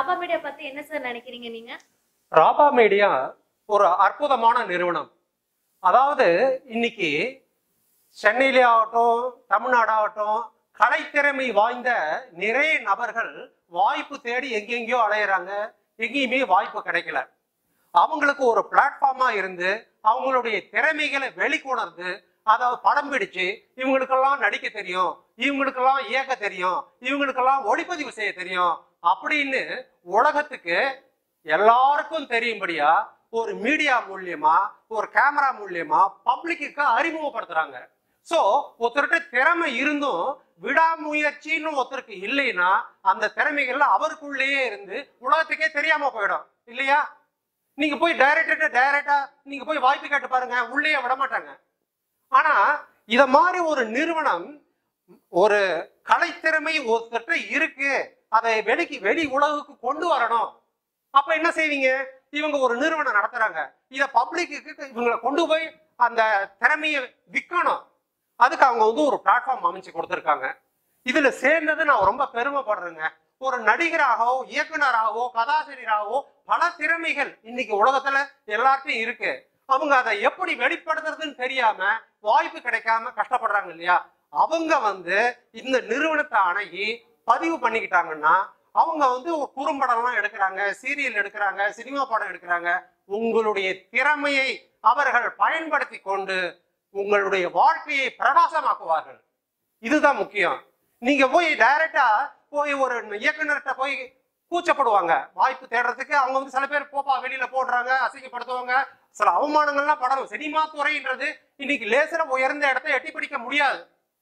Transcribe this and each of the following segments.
Rafah media பத்தி என்ன sir நினைக்கிறீங்க நீங்க ராபா மீடியா ஒரு அற்புதமான நிறுவனம் அதாவது இன்னைக்கு சென்னையிலே ஆகட்டும் தமிழ்நாடாகட்டும் கலைத்திறமை வாய்ந்த நிறைய நபர்கள் வாய்ப்பு தேடி எங்கெங்கேயோ அலையிறாங்க எங்கேயுமே வாய்ப்பு கிடைக்கல அவங்களுக்கு ஒரு பிளாட்ஃபார்மா இருந்து அவங்களுடைய திறமைகளை வெளிக்கொணர்ந்து அதை படம் பிடிச்சு இவங்களுக்கெல்லாம் நடிக்க தெரியும் இவங்களுக்கெல்லாம் இயக்க தெரியும் இவங்களுக்கெல்லாம் ஒளிப்பதிவு செய்ய தெரியும் அப்படின்னு உலகத்துக்கு எல்லாருக்கும் தெரியும்படியா ஒரு மீடியா மூலியமா ஒரு கேமரா மூலியமா பப்ளிக்கு அறிமுகப்படுத்துறாங்க சோ ஒருத்தர்கிட்ட திறமை இருந்தும் விடாமுயற்சின்னு ஒருத்தருக்கு இல்லைன்னா அந்த திறமைகள்ல அவருக்குள்ளேயே இருந்து உலகத்துக்கே தெரியாம போயிடும் இல்லையா நீங்க போய் டைரக்டர்கிட்ட டைரக்டா நீங்க போய் வாய்ப்பு கேட்டு பாருங்க உள்ளே விட மாட்டாங்க ஆனா இத மாதிரி ஒரு நிறுவனம் ஒரு கலைத்திறமை ஒருத்தர்கிட்ட இருக்கு அதை வெளிக்கு வெளி உலகுக்கு கொண்டு வரணும் அப்ப என்ன செய்வீங்க இவங்க ஒரு நிறுவனம் நடத்துறாங்க இத பப்ளிக்கு இவங்களை கொண்டு போய் அந்த திறமையை விற்கணும் அதுக்கு அவங்க வந்து ஒரு பிளாட்ஃபார்ம் அமைச்சு கொடுத்துருக்காங்க இதுல சேர்ந்தது நான் ரொம்ப பெருமைப்படுறேங்க ஒரு நடிகராகவோ இயக்குனராகவோ கதாசிரியராகவோ பல திறமைகள் இன்னைக்கு உலகத்துல எல்லார்ட்டையும் இருக்கு அவங்க அதை எப்படி வெளிப்படுத்துறதுன்னு தெரியாம வாய்ப்பு கிடைக்காம கஷ்டப்படுறாங்க இல்லையா அவங்க வந்து இந்த நிறுவனத்தை அணுகி பதிவு பண்ணிக்கிட்டாங்கன்னா அவங்க வந்து ஒரு குறும்படம்லாம் எடுக்கிறாங்க சீரியல் எடுக்கிறாங்க சினிமா படம் எடுக்கிறாங்க உங்களுடைய திறமையை அவர்கள் பயன்படுத்தி கொண்டு உங்களுடைய வாழ்க்கையை பிரகாசமாக்குவார்கள் இதுதான் முக்கியம் நீங்க போய் டைரக்டா போய் ஒரு இயக்குனர்கிட்ட போய் கூச்சப்படுவாங்க வாய்ப்பு தேடுறதுக்கு அவங்க வந்து சில பேர் போப்பா வெளியில போடுறாங்க அசிங்கப்படுத்துவாங்க சில அவமானங்கள்லாம் படணும் சினிமா துறைன்றது இன்னைக்கு லேசர உயர்ந்த இடத்தை எட்டி பிடிக்க முடியாது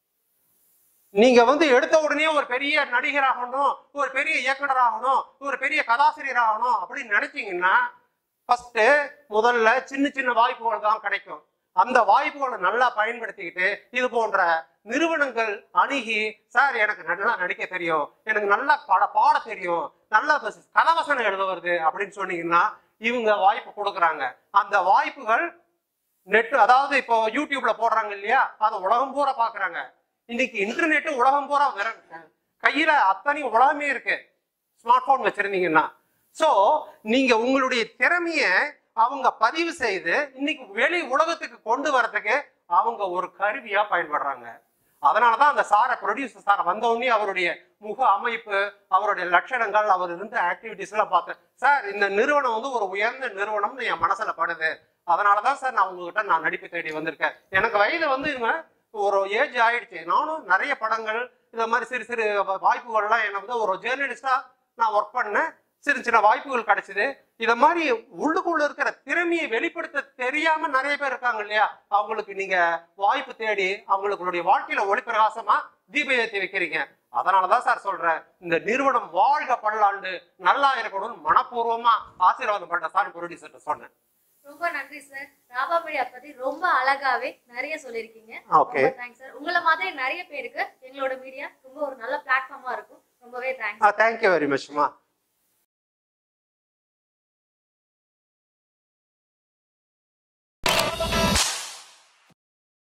நீங்க வந்து எடுத்த உடனே ஒரு பெரிய நடிகர் ஆகணும் ஒரு பெரிய இயக்குனர் ஆகணும் ஒரு பெரிய கதாசிரியர் ஆகணும் அப்படின்னு நினைச்சீங்கன்னா ஃபர்ஸ்ட் முதல்ல சின்ன சின்ன வாய்ப்புகள் தான் கிடைக்கும் அந்த வாய்ப்புகளை நல்லா பயன்படுத்திக்கிட்டு இது போன்ற நிறுவனங்கள் அணுகி சார் எனக்கு நல்லா நடிக்க தெரியும் எனக்கு நல்லா பாட பாட தெரியும் நல்லா பஸ்- கதவசனம் எழுத வருது அப்படின்னு சொன்னீங்கன்னா இவங்க வாய்ப்பு கொடுக்குறாங்க அந்த வாய்ப்புகள் நெட் அதாவது இப்போ யூடியூப்ல போடுறாங்க இல்லையா அதை உலகம் பூரா பாக்குறாங்க இன்னைக்கு இன்டர்நெட் உலகம் பூரா வர கையில அத்தனை உலகமே இருக்கு ஸ்மார்ட் போன் வச்சிருந்தீங்கன்னா சோ நீங்க உங்களுடைய திறமைய அவங்க பதிவு செய்து இன்னைக்கு வெளி உலகத்துக்கு கொண்டு வரதுக்கு அவங்க ஒரு கருவியா பயன்படுறாங்க அதனாலதான் அந்த சாரை ப்ரொடியூசர் சார் வந்த உடனே அவருடைய முக அமைப்பு அவருடைய லட்சணங்கள் அவர் இருந்த ஆக்டிவிட்டிஸ் எல்லாம் பார்த்தேன் சார் இந்த நிறுவனம் வந்து ஒரு உயர்ந்த நிறுவனம்னு என் மனசுல படுது அதனாலதான் சார் நான் உங்ககிட்ட நான் நடிப்பு தேடி வந்திருக்கேன் எனக்கு வயது வந்து இவங்க ஒரு ஏஜ் ஆயிடுச்சு நானும் நிறைய படங்கள் இந்த மாதிரி சிறு சிறு வாய்ப்புகள்லாம் எனக்கு வந்து ஒரு ஜேர்னலிஸ்டா நான் ஒர்க் பண்ணேன் சின்ன சின்ன வாய்ப்புகள் கிடைச்சது இத மாதிரி உள்ளுக்குள்ள இருக்கிற திறமையை வெளிப்படுத்த தெரியாம நிறைய பேர் இருக்காங்க இல்லையா அவங்களுக்கு நீங்க வாய்ப்பு தேடி அவங்களுடைய வாழ்க்கையில ஒளிப்பிரகாசமா தீப ஏத்தி வைக்கிறீங்க அதனாலதான் சார் சொல்றேன் இந்த நிறுவனம் வாழ்க பல்லாண்டு நல்லா இருக்கணும்னு மனப்பூர்வமா ஆசீர்வாதம் பண்ண சார் ப்ரொடியூசர் சொன்னேன் ரொம்ப நன்றி சார் ராபா மீடியா பத்தி ரொம்ப அழகாவே நிறைய சொல்லியிருக்கீங்க ஓகே தேங்க்ஸ் சார் உங்களை மாதிரி நிறைய பேருக்கு எங்களோட மீடியா ரொம்ப ஒரு நல்ல பிளாட்ஃபார்மா இருக்கும் ரொம்பவே தேங்க்ஸ் தேங்க்யூ வெரி மச்மா